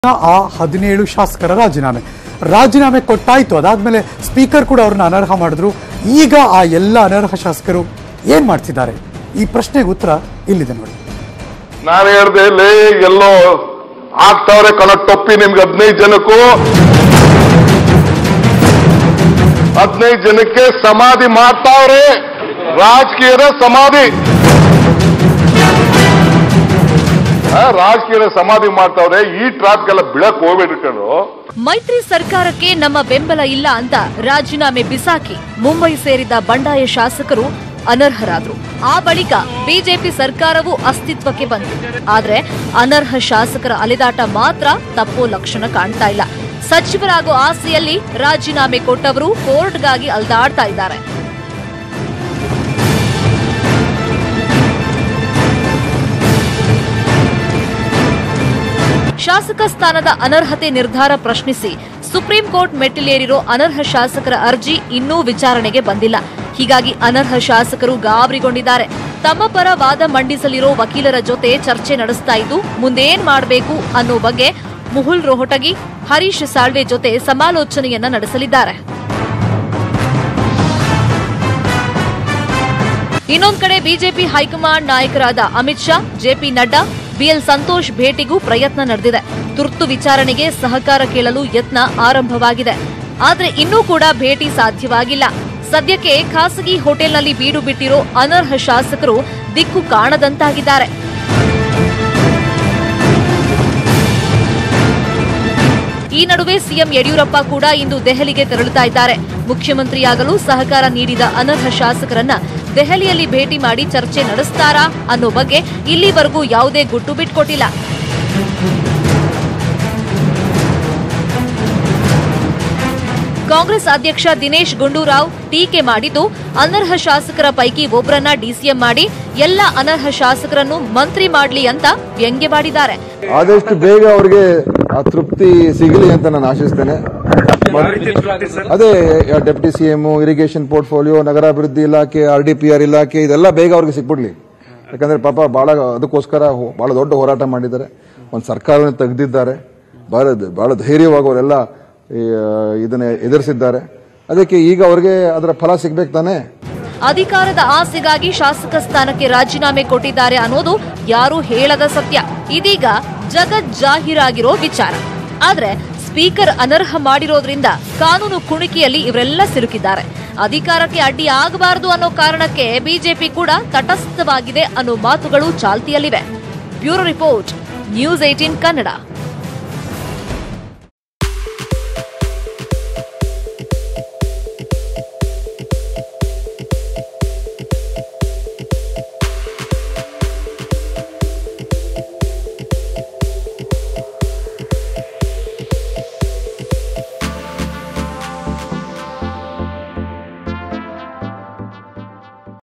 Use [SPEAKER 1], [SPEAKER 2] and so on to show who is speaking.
[SPEAKER 1] ಆ ಹದಿನೇಳು ಶಾಸಕರ ರಾಜೀನಾಮೆ ರಾಜೀನಾಮೆ ಕೊಟ್ಟಾಯ್ತು ಅದಾದ್ಮೇಲೆ ಸ್ಪೀಕರ್ ಕೂಡ ಅವ್ರನ್ನ ಅನರ್ಹ ಮಾಡಿದ್ರು ಈಗ ಆ ಎಲ್ಲ ಅನರ್ಹ ಶಾಸಕರು ಏನ್ ಮಾಡ್ತಿದ್ದಾರೆ ಈ ಪ್ರಶ್ನೆಗೆ ಉತ್ತರ ಇಲ್ಲಿದೆ ನೋಡಿ
[SPEAKER 2] ನಾನು ಹೇಳ್ದೆ ಲೇ ಎಲ್ಲೋ ಆಗ್ತಾವ್ರೆ ಕಣ ಟೊಪ್ಪಿ ನಿಮ್ಗೆ ಹದಿನೈದು ಜನಕ್ಕೂ ಹದಿನೈದು ಜನಕ್ಕೆ ಸಮಾಧಿ ಮಾಡ್ತಾವ್ರೆ ರಾಜಕೀಯದ ಸಮಾಧಿ ಆ, ರಾಜಕೀಯದ ಸಮಾಧಿ ಮಾಡ್ತಾವ್ರೆ ಈ ಟ್ರಾಪ್ಗೆಲ್ಲ ಬಿಳಕ್ ಹೋಗ್ಬೇಡ್ರಿ ಕಣು
[SPEAKER 3] ಮೈತ್ರಿ ಸರ್ಕಾರಕ್ಕೆ ನಮ್ಮ ಬೆಂಬಲ ಇಲ್ಲ ಅಂತ ರಾಜೀನಾಮೆ ಬಿಸಾಕಿ ಮುಂಬೈ ಸೇರಿದ ಬಂಡಾಯ ಶಾಸಕರು ಅನರ್ಹರಾದ್ರು ಆ ಬಳಿಕ ಬಿಜೆಪಿ ಸರ್ಕಾರವೂ ಅಸ್ತಿತ್ವಕ್ಕೆ ಬಂತು ಆದ್ರೆ ಅನರ್ಹ ಶಾಸಕರ ಅಲೆದಾಟ ಮಾತ್ರ ತಪ್ಪೋ ಲಕ್ಷಣ ಕಾಣ್ತಾ ಇಲ್ಲ ಸಚಿವರಾಗೋ ಆಸೆಯಲ್ಲಿ ರಾಜೀನಾಮೆ ಕೊಟ್ಟವರು ಕೋರ್ಟ್ಗಾಗಿ ಅಲ್ದಾಡ್ತಾ ಇದ್ದಾರೆ ಶಾಸಕ ಸ್ಥಾನದ ಅನರ್ಹತೆ ನಿರ್ಧಾರ ಪ್ರಶ್ನಿಸಿ ಸುಪ್ರೀಂ ಕೋರ್ಟ್ ಮೆಟ್ಟಿಲೇರಿರೋ ಅನರ್ಹ ಶಾಸಕರ ಅರ್ಜಿ ಇನ್ನೂ ವಿಚಾರಣೆಗೆ ಬಂದಿಲ್ಲ ಹೀಗಾಗಿ ಅನರ್ಹ ಶಾಸಕರು ಗಾಬರಿಗೊಂಡಿದ್ದಾರೆ ತಮ್ಮ ಪರ ವಾದ ಮಂಡಿಸಲಿರೋ ವಕೀಲರ ಜೊತೆ ಚರ್ಚೆ ನಡೆಸ್ತಾ ಇದ್ದು ಮುಂದೇನ್ ಮಾಡಬೇಕು ಅನ್ನೋ ಬಗ್ಗೆ ಮುಹುಲ್ ರೋಹಟಗಿ ಹರೀಶ್ ಸಾಳ್ವೆ ಜೊತೆ ಸಮಾಲೋಚನೆಯನ್ನ ನಡೆಸಲಿದ್ದಾರೆ ಇನ್ನೊಂದ್ ಕಡೆ ಬಿಜೆಪಿ ಹೈಕಮಾಂಡ್ ನಾಯಕರಾದ ಅಮಿತ್ ಶಾ ಜೆಪಿ ನಡ್ಡಾ ಬಿಎಲ್ ಸಂತೋಷ್ ಭೇಟಿಗೂ ಪ್ರಯತ್ನ ನಡೆದಿದೆ ತುರ್ತು ವಿಚಾರಣೆಗೆ ಸಹಕಾರ ಕೇಳಲು ಯತ್ನ ಆರಂಭವಾಗಿದೆ ಆದ್ರೆ ಇನ್ನೂ ಕೂಡ ಭೇಟಿ ಸಾಧ್ಯವಾಗಿಲ್ಲ ಸದ್ಯಕ್ಕೆ ಖಾಸಗಿ ಹೋಟೆಲ್ನಲ್ಲಿ ಬೀಡು ಬಿಟ್ಟಿರೋ ಅನರ್ಹ ಶಾಸಕರು ದಿಕ್ಕು ಕಾಣದಂತಾಗಿದ್ದಾರೆ ಈ ನಡುವೆ ಸಿಎಂ ಯಡಿಯೂರಪ್ಪ ಕೂಡ ಇಂದು ದೆಹಲಿಗೆ ತೆರಳುತ್ತಾ ಇದ್ದಾರೆ ಮುಖ್ಯಮಂತ್ರಿಯಾಗಲು ಸಹಕಾರ ನೀಡಿದ ಅನರ್ಹ ಶಾಸಕರನ್ನ ದೆಹಲಿಯಲ್ಲಿ ಭೇಟಿ ಮಾಡಿ ಚರ್ಚೆ ನಡೆಸ್ತಾರಾ ಅನ್ನೋ ಬಗ್ಗೆ ಇಲ್ಲಿವರೆಗೂ ಯಾವುದೇ ಗುಟ್ಟು ಬಿಟ್ಕೊಟ್ಟಿಲ್ಲ ಕಾಂಗ್ರೆಸ್ ಅಧ್ಯಕ್ಷ ದಿನೇಶ್ ಗುಂಡೂರಾವ್ ಟೀಕೆ ಮಾಡಿದ್ದು ಅನರ್ಹ ಶಾಸಕರ ಪೈಕಿ ಒಬ್ಬರನ್ನ ಡಿಸಿಎಂ ಮಾಡಿ ಎಲ್ಲ ಅನರ್ಹ ಶಾಸಕರನ್ನು ಮಂತ್ರಿ ಮಾಡ್ಲಿ ಅಂತ ವ್ಯಂಗ್ಯವಾಡಿದ್ದಾರೆ
[SPEAKER 4] ಆದಷ್ಟು ಬೇಗ ಅವ್ರಿಗೆ ಆ ತೃಪ್ತಿ ಸಿಗಲಿ ಅಂತ ನಾನು ಆಶಿಸ್ತೇನೆ ಅದೇ ಡೆಪ್ಟಿ ಸಿಎಂ ಇರಿಗೇಷನ್ ಪೋರ್ಟ್ಫೋಲಿಯೋ ನಗರಾಭಿವೃದ್ಧಿ ಇಲಾಖೆ ಆರ್ ಡಿ ಪಿ ಆರ್ ಇಲಾಖೆ ಇದೆಲ್ಲ ಬೇಗ ಅವ್ರಿಗೆ ಸಿಕ್ಬಿಡ್ಲಿ ಯಾಕಂದ್ರೆ ಪಾಪ ಬಹಳ ಅದಕ್ಕೋಸ್ಕರ ಹೋ- ಬಹಳ ದೊಡ್ಡ ಹೋರಾಟ ಮಾಡಿದ್ದಾರೆ ಒಂದು ಸರ್ಕಾರವನ್ನು ತೆಗೆದಿದ್ದಾರೆ ಬಹಳ ಬಹಳ ಧೈರ್ಯವಾಗಿ ಅವರೆಲ್ಲ ಈ, ಆ, ಇದನ್ನ ಎದುರಿಸಿದ್ದಾರೆ ಅದಕ್ಕೆ ಈಗ ಅವ್ರಿಗೆ ಅದರ ಫಲ ಸಿಗ್ಬೇಕು ತಾನೇ
[SPEAKER 3] ಅಧಿಕಾರದ ಆಸೆಗಾಗಿ ಶಾಸಕ ಸ್ಥಾನಕ್ಕೆ ರಾಜೀನಾಮೆ ಕೊಟ್ಟಿದ್ದಾರೆ ಅನ್ನೋದು ಯಾರೂ ಹೇಳದ ಸತ್ಯ ಇದೀಗ ಜಗತ್ ಜಾಹೀರಾಗಿರೋ ವಿಚಾರ ಆದ್ರೆ ಸ್ಪೀಕರ್ ಅನರ್ಹ ಮಾಡಿರೋದ್ರಿಂದ ಕಾನೂನು ಕುಣಿಕೆಯಲ್ಲಿ ಇವರೆಲ್ಲ ಸಿಲುಕಿದ್ದಾರೆ ಅಧಿಕಾರಕ್ಕೆ ಅಡ್ಡಿ ಆಗಬಾರದು ಅನ್ನೋ ಕಾರಣಕ್ಕೆ ಬಿಜೆಪಿ ಕೂಡ ತಟಸ್ಥವಾಗಿದೆ ಅನ್ನೋ ಮಾತುಗಳು ಚಾಲ್ತಿಯಲ್ಲಿವೆ bureau report news eighteen Kannada